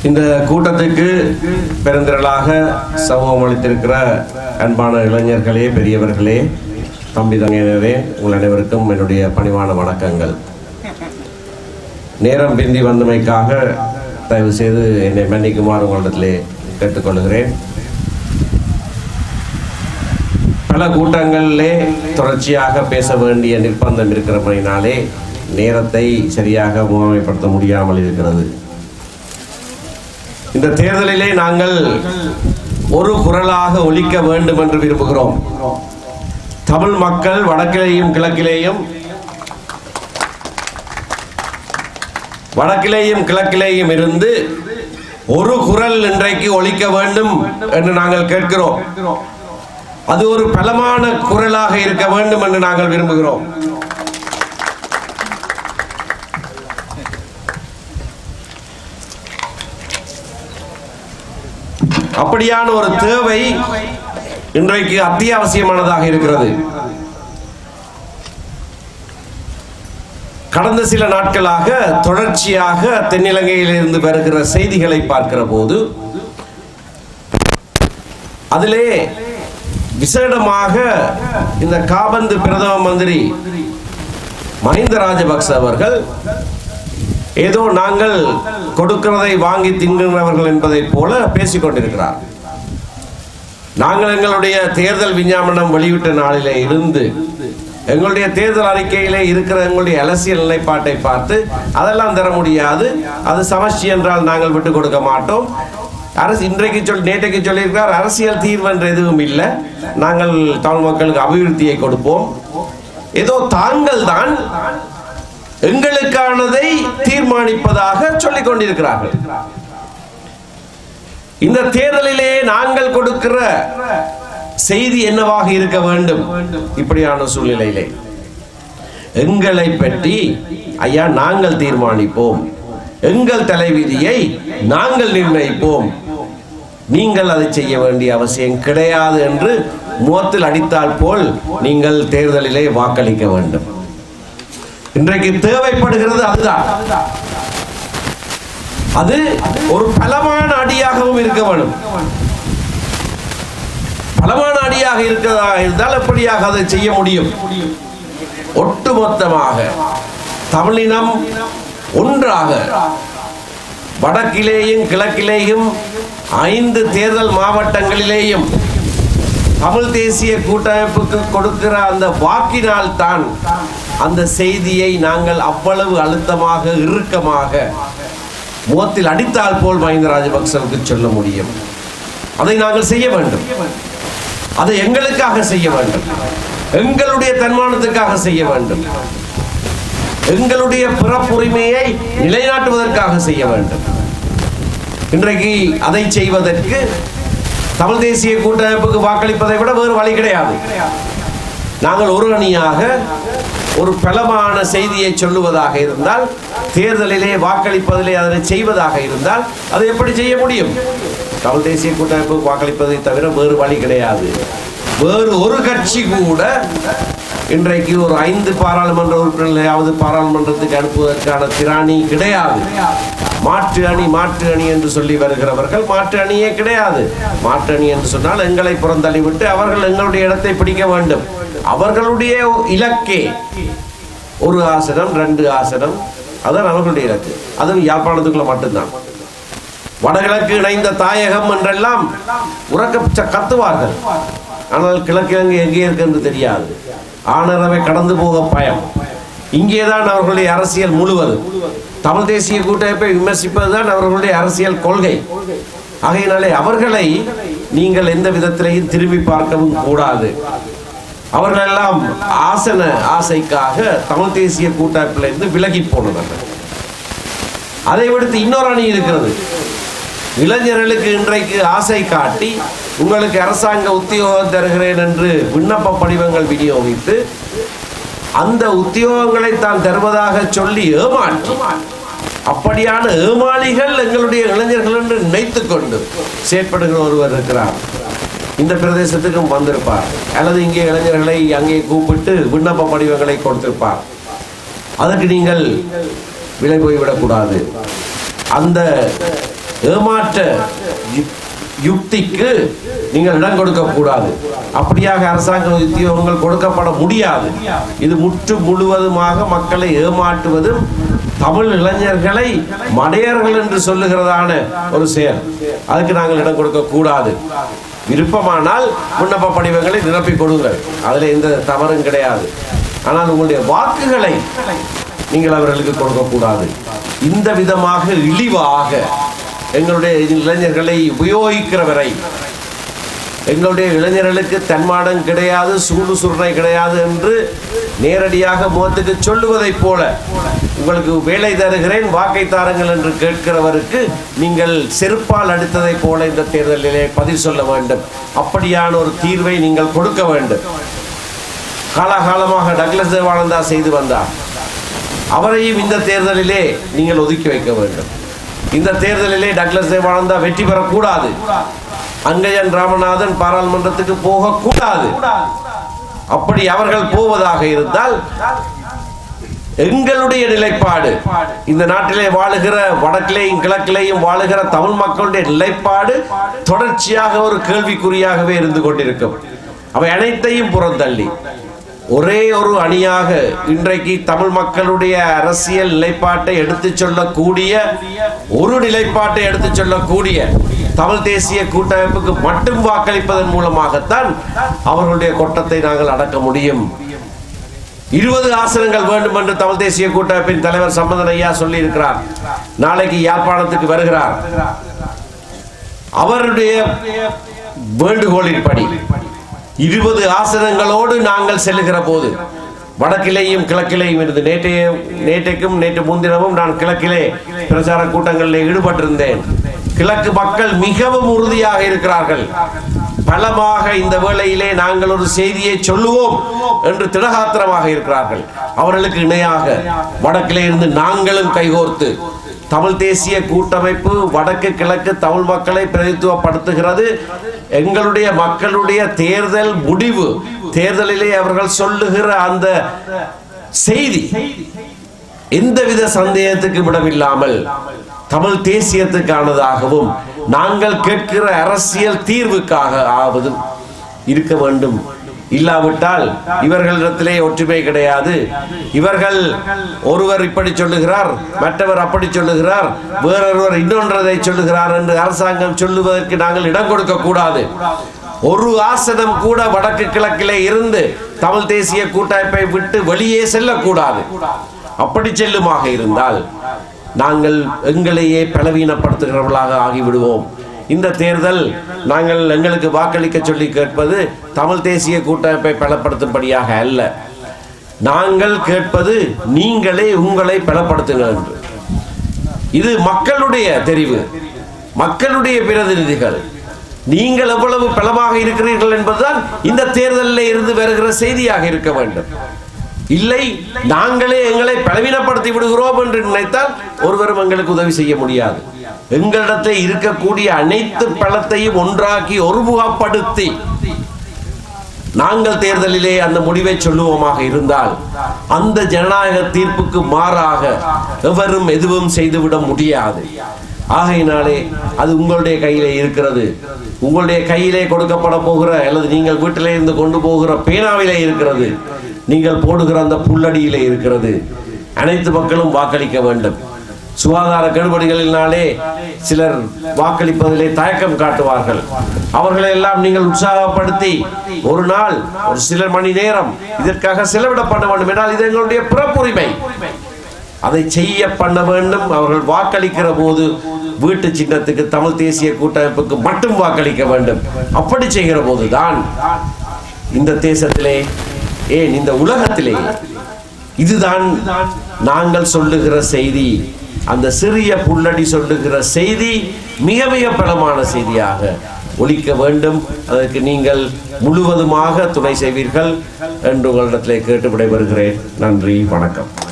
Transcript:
இந்த கூட்டத்துக்கு பெருந்திரளாக சமூகம் அளித்திருக்கிற அன்பான இளைஞர்களே பெரியவர்களே தம்பி தங்கையினரே உங்கள் அனைவருக்கும் என்னுடைய பணிவான வணக்கங்கள் நேரம் பிந்தி வந்தமைக்காக தயவு செய்து என்னை மன்னிக்குமாறு உங்களிடத்திலே கேட்டுக்கொள்கிறேன் பல கூட்டங்களிலே தொடர்ச்சியாக பேச வேண்டிய நிர்பந்தம் இருக்கிறபடினாலே நேரத்தை சரியாக முகாமைப்படுத்த முடியாமல் இருக்கிறது இந்த தேர்தலிலே நாங்கள் ஒரு குரலாக ஒலிக்க வேண்டும் என்று விரும்புகிறோம் தமிழ் மக்கள் வடக்கிலேயும் கிழக்கிலேயும் வடக்கிலேயும் கிழக்கிலேயும் இருந்து ஒரு குரல் இன்றைக்கு ஒலிக்க வேண்டும் என்று நாங்கள் கேட்கிறோம் அது ஒரு பலமான குரலாக இருக்க வேண்டும் என்று நாங்கள் விரும்புகிறோம் அப்படியான ஒரு தேவை இன்றைக்கு அத்தியாவசியமானதாக இருக்கிறது கடந்த சில நாட்களாக தொடர்ச்சியாக தென்னிலங்கையிலிருந்து வருகிற செய்திகளை பார்க்கிற போது அதிலே விசேடமாக இந்த காபந்து பிரதம மந்திரி மஹிந்த ராஜபக்ச அவர்கள் ஏதோ நாங்கள் கொடுக்கிறதை வாங்கி தின்கிறவர்கள் என்பதை போல பேசிக் கொண்டிருக்கிறார் நாங்கள் எங்களுடைய தேர்தல் விஞ்ஞாபனம் வெளியிட்ட நாளிலே இருந்து எங்களுடைய தேர்தல் அறிக்கையிலே இருக்கிற எங்களுடைய அரசியல் நிலைப்பாட்டை பார்த்து அதெல்லாம் தர முடியாது அது சமஷ்டி என்றால் நாங்கள் விட்டு கொடுக்க மாட்டோம் அரசு இன்றைக்கு சொல் நேற்றைக்கு சொல்லியிருக்கிறார் அரசியல் தீர்வு என்று எதுவும் இல்லை நாங்கள் தமிழ் மக்களுக்கு அபிவிருத்தியை கொடுப்போம் ஏதோ தாங்கள் தான் எங்களுக்கானதை தீர்மானிப்பதாக சொல்லிக் கொண்டிருக்கிறார்கள் இந்த தேர்தலிலே நாங்கள் கொடுக்கிற செய்தி என்னவாக இருக்க வேண்டும் இப்படியான சூழ்நிலையிலே எங்களை பற்றி ஐயா நாங்கள் தீர்மானிப்போம் எங்கள் தலைவிதியை நாங்கள் நிர்ணயிப்போம் நீங்கள் அதை செய்ய வேண்டிய அவசியம் கிடையாது என்று முகத்தில் அடித்தால் போல் நீங்கள் தேர்தலிலே வாக்களிக்க வேண்டும் இன்றைக்கு தேவைப்படுகிறது அதுதான் அது ஒரு பலமான அடியாகவும் இருக்க வேண்டும் பலமான அடியாக இருக்கிறதா இருந்தால் எப்படியாக அதை செய்ய முடியும் ஒட்டுமொத்தமாக தமிழினம் ஒன்றாக வடக்கிலேயும் கிழக்கிலேயும் ஐந்து தேர்தல் மாவட்டங்களிலேயும் தமிழ் தேசிய கூட்டமைப்புக்கு கொடுக்கிற அந்த வாக்கினால் தான் அந்த செய்தியை நாங்கள் அவ்வளவு அழுத்தமாக இறுக்கமாக முகத்தில் அடித்தால் போல் மஹிந்த ராஜபக்சவுக்கு சொல்ல முடியும் அதை நாங்கள் செய்ய வேண்டும் அதை எங்களுக்காக செய்ய வேண்டும் எங்களுடைய தன்மானத்துக்காக செய்ய வேண்டும் எங்களுடைய பிறப்புரிமையை நிலைநாட்டுவதற்காக செய்ய வேண்டும் இன்றைக்கு அதை செய்வதற்கு தமிழ் தேசிய கூட்டமைப்புக்கு வாக்களிப்பதை விட வேறு வழி கிடையாது நாங்கள் ஒரு அணியாக ஒரு பலமான செய்தியை சொல்லுவதாக இருந்தால் தேர்தலிலே வாக்களிப்பதிலே அதனை செய்வதாக இருந்தால் அதை எப்படி செய்ய முடியும் தமிழ் தேசிய கூட்டமைப்பு வாக்களிப்பதை தவிர வேறு வழி கிடையாது வேறு ஒரு கட்சி கூட இன்றைக்கு ஒரு ஐந்து பாராளுமன்ற உறுப்பினர்களையாவது பாராளுமன்றத்துக்கு அனுப்புவதற்கான திராணி கிடையாது மாற்று அணி மாற்று அணி என்று சொல்லி வருகிறவர்கள் மாற்று அணியே கிடையாது மாற்று அணி என்று சொன்னால் எங்களை புறந்தள்ளிவிட்டு அவர்கள் எங்களுடைய இடத்தை பிடிக்க வேண்டும் அவர்களுடைய இலக்கே ஒரு ஆசனம் ரெண்டு ஆசனம் அதான் அவர்களுடைய இலக்கு அதுவும் யாழ்ப்பாணத்துக்குள்ள மட்டும்தான் வடகிழக்கு இணைந்த தாயகம் என்றெல்லாம் உறக்க கத்துவார்கள் ஆனால் கிழக்கிழங்கு எங்கே இருக்கு என்று தெரியாது ஆனரவை கடந்து போக பயம் இங்கேதான் அவர்களுடைய அரசியல் முழுவதும் தமிழ் தேசிய கூட்டமைப்பை விமர்சிப்பதுதான் அவர்களுடைய அரசியல் கொள்கை ஆகையினாலே அவர்களை நீங்கள் எந்த விதத்திலையும் திரும்பி பார்க்கவும் கூடாது அவர்களெல்லாம் ஆசன ஆசைக்காக தமிழ் தேசிய கூட்டமைப்பிலிருந்து விலகி போனவர்கள் அதை விடுத்து இன்னொரு அணி இருக்கிறது இளைஞர்களுக்கு இன்றைக்கு ஆசை காட்டி உங்களுக்கு அரசாங்க உத்தியோகம் தருகிறேன் என்று விண்ணப்ப படிவங்கள் விநியோகித்து அந்த உத்தியோகங்களை தான் தருவதாக சொல்லி ஏமாற்றி அப்படியான ஏமாளிகள் எங்களுடைய இளைஞர்கள் என்று நினைத்துக் கொண்டு செயற்படுகிற ஒருவர் இருக்கிறார் இந்த பிரதேசத்துக்கும் வந்திருப்பார் அல்லது இங்கே இளைஞர்களை அங்கே கூப்பிட்டு விண்ணப்ப படிவங்களை கொடுத்திருப்பார் அதற்கு நீங்கள் விலை போய்விடக்கூடாது அந்த ஏமாற்ற யு- யுக்திக்கு நீங்கள் இடம் கொடுக்க கூடாது அப்படியாக அரசாங்க உத்தியோகங்கள் கொடுக்கப்பட முடியாது இது முற்று முழுவதுமாக மக்களை ஏமாற்றுவதும் தமிழ் இளைஞர்களை மடையர்கள் என்று சொல்லுகிறதான ஒரு செயல் அதுக்கு நாங்கள் இடம் கொடுக்க கூடாது விருப்பமானால் விண்ணப்ப படிவங்களை நிரப்பி கொடுங்கள் அதில் எந்த தவறும் கிடையாது ஆனால் உங்களுடைய வாக்குகளை நீங்கள் அவர்களுக்கு கொடுக்கக்கூடாது இந்த விதமாக இழிவாக எங்களுடைய இளைஞர்களை உபயோகிக்கிற வரை எங்களுடைய இளைஞர்களுக்கு தன்மானம் கிடையாது சூடு சுருணை கிடையாது என்று நேரடியாக முகத்துக்கு சொல்லுவதைப் போல உங்களுக்கு வேலை தருகிறேன் வாக்கை தாருங்கள் என்று கேட்கிறவருக்கு நீங்கள் செருப்பால் அடித்ததைப் போல இந்த தேர்தலிலே பதில் சொல்ல வேண்டும் அப்படியான ஒரு தீர்வை நீங்கள் கொடுக்க வேண்டும் காலாகாலமாக டக்ளஸ் தேவானந்தா செய்து வந்தார் அவரையும் இந்த தேர்தலிலே நீங்கள் ஒதுக்கி வைக்க வேண்டும் இந்த தேர்தலிலே டக்ளஸ் தேவானந்தா வெற்றி பெறக்கூடாது அங்கயன் ராமநாதன் பாராளுமன்றத்துக்கு போகக்கூடாது அப்படி அவர்கள் போவதாக இருந்தால் எங்களுடைய நிலைப்பாடு இந்த நாட்டிலே வாழுகிற வடக்கிலேயும் கிழக்கிலேயும் வாழுகிற தமிழ் மக்களுடைய நிலைப்பாடு தொடர்ச்சியாக ஒரு கேள்விக்குறியாகவே இருந்து கொண்டிருக்கும் அவை அனைத்தையும் புறந்தள்ளி ஒரே ஒரு அணியாக இன்றைக்கு தமிழ் மக்களுடைய அரசியல் நிலைப்பாட்டை எடுத்துச் சொல்லக்கூடிய ஒரு நிலைப்பாட்டை எடுத்துச் சொல்லக்கூடிய தமிழ் தேசிய கூட்டமைப்புக்கு மட்டும் வாக்களிப்பதன் மூலமாகத்தான் அவர்களுடைய கொட்டத்தை நாங்கள் அடக்க முடியும் இருபது ஆசனங்கள் வேண்டும் என்று தமிழ் தேசிய கூட்டமைப்பின் தலைவர் சம்பந்தன் ஐயா சொல்லி இருக்கிறார் நாளைக்கு யாழ்ப்பாணத்துக்கு வருகிறார் அவருடைய வேண்டுகோளின்படி இருபது ஆசனங்களோடு நாங்கள் செல்லுகிற போது வடக்கிலேயும் கிழக்கிலேயும் இருந்து நேற்றைய நேற்றைக்கும் நேற்று முன்தினமும் நான் கிழக்கிலே பிரச்சார கூட்டங்களில் ஈடுபட்டிருந்தேன் கிழக்கு மக்கள் மிகவும் உறுதியாக இருக்கிறார்கள் பலமாக இந்த வேளையிலே நாங்கள் ஒரு செய்தியை சொல்லுவோம் என்று திடகாத்திரமாக இருக்கிறார்கள் அவர்களுக்கு இணையாக வடக்கிலே இருந்து நாங்களும் கைகோர்த்து தமிழ் தேசிய கூட்டமைப்பு வடக்கு கிழக்கு தமிழ் மக்களை பிரதித்துவப்படுத்துகிறது எங்களுடைய மக்களுடைய தேர்தல் முடிவு தேர்தலிலே அவர்கள் சொல்லுகிற அந்த செய்தி எந்தவித சந்தேகத்துக்கு இடமில்லாமல் தமிழ் தேசியத்துக்கானதாகவும் நாங்கள் கேட்கிற அரசியல் தீர்வுக்காக ஆவது இருக்க வேண்டும் இல்லாவிட்டால் இவர்களிடத்திலே ஒற்றுமை கிடையாது இவர்கள் ஒருவர் இப்படி சொல்லுகிறார் மற்றவர் அப்படி சொல்லுகிறார் வேறொருவர் இன்னொன்றதை சொல்லுகிறார் என்று அரசாங்கம் சொல்லுவதற்கு நாங்கள் இடம் கொடுக்க கூடாது ஒரு ஆசனம் கூட வடக்கு கிழக்கிலே இருந்து தமிழ் தேசிய கூட்டமைப்பை விட்டு வெளியே செல்லக்கூடாது அப்படி செல்லுமாக இருந்தால் நாங்கள் எங்களையே பலவீனப்படுத்துகிறவர்களாக ஆகிவிடுவோம் இந்த தேர்தல் நாங்கள் எங்களுக்கு வாக்களிக்க சொல்லி கேட்பது தமிழ் தேசிய கூட்டமைப்பை பலப்படுத்தும்படியாக அல்ல நாங்கள் கேட்பது நீங்களே உங்களை பலப்படுத்துங்கள் என்று இது மக்களுடைய தெரிவு மக்களுடைய பிரதிநிதிகள் நீங்கள் எவ்வளவு பலமாக இருக்கிறீர்கள் என்பதுதான் இந்த தேர்தலில் இருந்து வருகிற செய்தியாக இருக்க வேண்டும் இல்லை நாங்களே எங்களை பலவீனப்படுத்தி விடுகிறோம் என்று நினைத்தால் ஒருவரும் எங்களுக்கு உதவி செய்ய முடியாது எங்களிடத்தில் இருக்கக்கூடிய அனைத்து பலத்தையும் ஒன்றாக்கி ஒருமுகப்படுத்தி நாங்கள் தேர்தலிலே அந்த முடிவை சொல்லுவோமாக இருந்தால் அந்த ஜனநாயக தீர்ப்புக்கு மாறாக எவரும் எதுவும் செய்துவிட முடியாது ஆகையினாலே அது உங்களுடைய கையிலே இருக்கிறது உங்களுடைய கையிலே கொடுக்கப்பட போகிற அல்லது நீங்கள் வீட்டிலே இருந்து கொண்டு போகிற பேனாவிலே இருக்கிறது நீங்கள் போடுகிற அந்த புல்லடியிலே இருக்கிறது அனைத்து மக்களும் வாக்களிக்க வேண்டும் சுகாதார கெடுபடிகளினாலே சிலர் வாக்களிப்பதிலே தயக்கம் காட்டுவார்கள் அவர்களை எல்லாம் நீங்கள் உற்சாகப்படுத்தி ஒரு நாள் ஒரு சில மணி நேரம் இதற்காக செலவிடப்பட வேண்டும் என்றால் இது எங்களுடைய பிறப்புரிமை அதை செய்ய பண்ண வேண்டும் அவர்கள் வாக்களிக்கிற போது வீட்டு சின்னத்துக்கு தமிழ் தேசிய கூட்டமைப்புக்கு மட்டும் வாக்களிக்க வேண்டும் அப்படி செய்கிற போதுதான் இந்த தேசத்திலே ஏன் இந்த உலகத்திலே இதுதான் நாங்கள் சொல்லுகிற செய்தி அந்த சிறிய புல்லடி சொல்லுகிற செய்தி மிக மிக பலமான செய்தியாக ஒலிக்க வேண்டும் அதற்கு நீங்கள் முழுவதுமாக துணை செய்வீர்கள் என்று உங்களிடத்திலே கேட்டு விடைபெறுகிறேன் நன்றி வணக்கம்